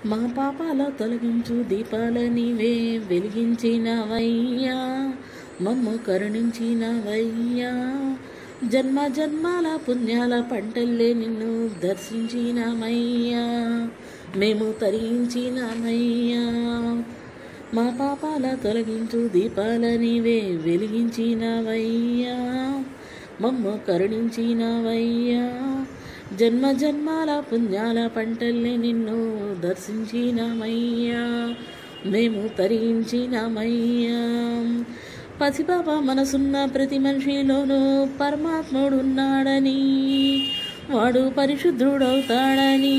మా పాపాల తొలగించు దీపాల నీవే వెలిగించినవయ్యా మమ్ము కరుణించినవయ్యా జన్మ జన్మాల పుణ్యాల పంటల్లే నిన్ను దర్శించినమయ్యా మేము తరించినమయ్యా మా పాపాల తొలగించు దీపాల నీవే వెలిగించినవయ్యా మమ్ము కరుణించినవయ్యా జన్మ జన్మాల పుణ్యాల పంటల్ని నిన్ను దర్శించినమయ్యా మేము తరించినమయ్యా పసిపాప మనసున్న ప్రతి మనిషిలోనూ పరమాత్ముడున్నాడని వాడు పరిశుద్ధుడవుతాడని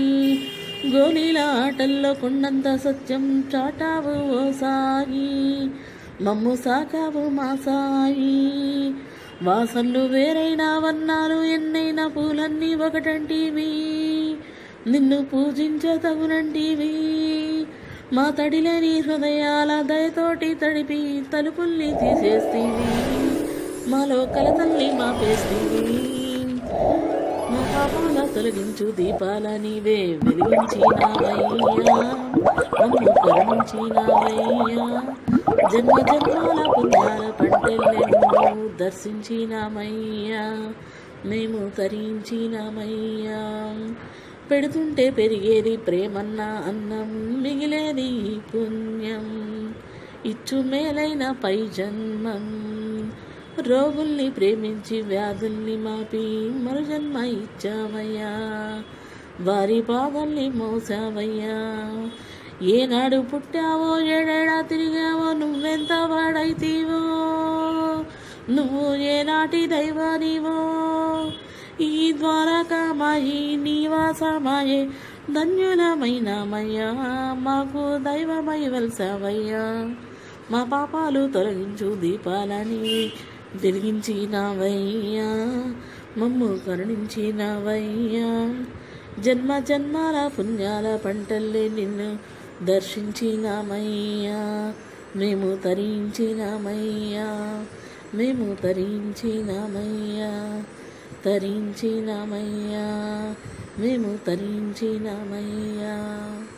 గోలీల ఆటల్లో కొండంత సత్యం చాటావు ఓ సాయి మమ్ము సాకావు మా సాయి వాసనలు వేరైన వర్ణాలు ఎన్నైనా పూలన్నీ ఒకటంటివి నిన్ను పూజించే తగునంటివి మా తడిలేని హృదయాల దయతోటి తడిపి తలుపుల్ని తీసేస్తీవి మాలో కలతల్ని మాపేస్తీవి మా పాపాల తొలగించు దీపాల నీవే వెలిగించినావయ్యా మమ్ము కరుణించినావయ్యా జన్మ జన్మాల పుణ్యాల పంటెల్లెన్నో దర్శించినామయ్యా మేము తరించినామయ్యా పెడుతుంటే పెరిగేది ప్రేమన్న అన్నం మిగిలేది పుణ్యం ఇచ్చు మేలైన పై జన్మం రోగుల్ని ప్రేమించి వ్యాధుల్ని మాపి మరు జన్మ ఇచ్చావయ్యా వారి బాధల్ని మోసావయ్యా ఏనాడు పుట్టావో ఏడేడా తిరిగావో నువ్వెంత వాడైతీవో నువ్వు ఏనాటి దైవానివో ఈ ద్వారకామాయి నివాసమాయే ధన్యులమైనమయ్యా మాకు దైవమై వెలిసావయ్యా మా పాపాలు తొలగించు దీపాలని వెలిగించినవయ్యా మమ్ము కరుణించినవయ్యా జన్మ జన్మాల పుణ్యాల పంటల్లే నిన్ను దర్శించినామయ్యా మేము తరించినామయ్యా మేము తరించినామయ్యా తరించినామయ్యా మేము తరించినామయ్యా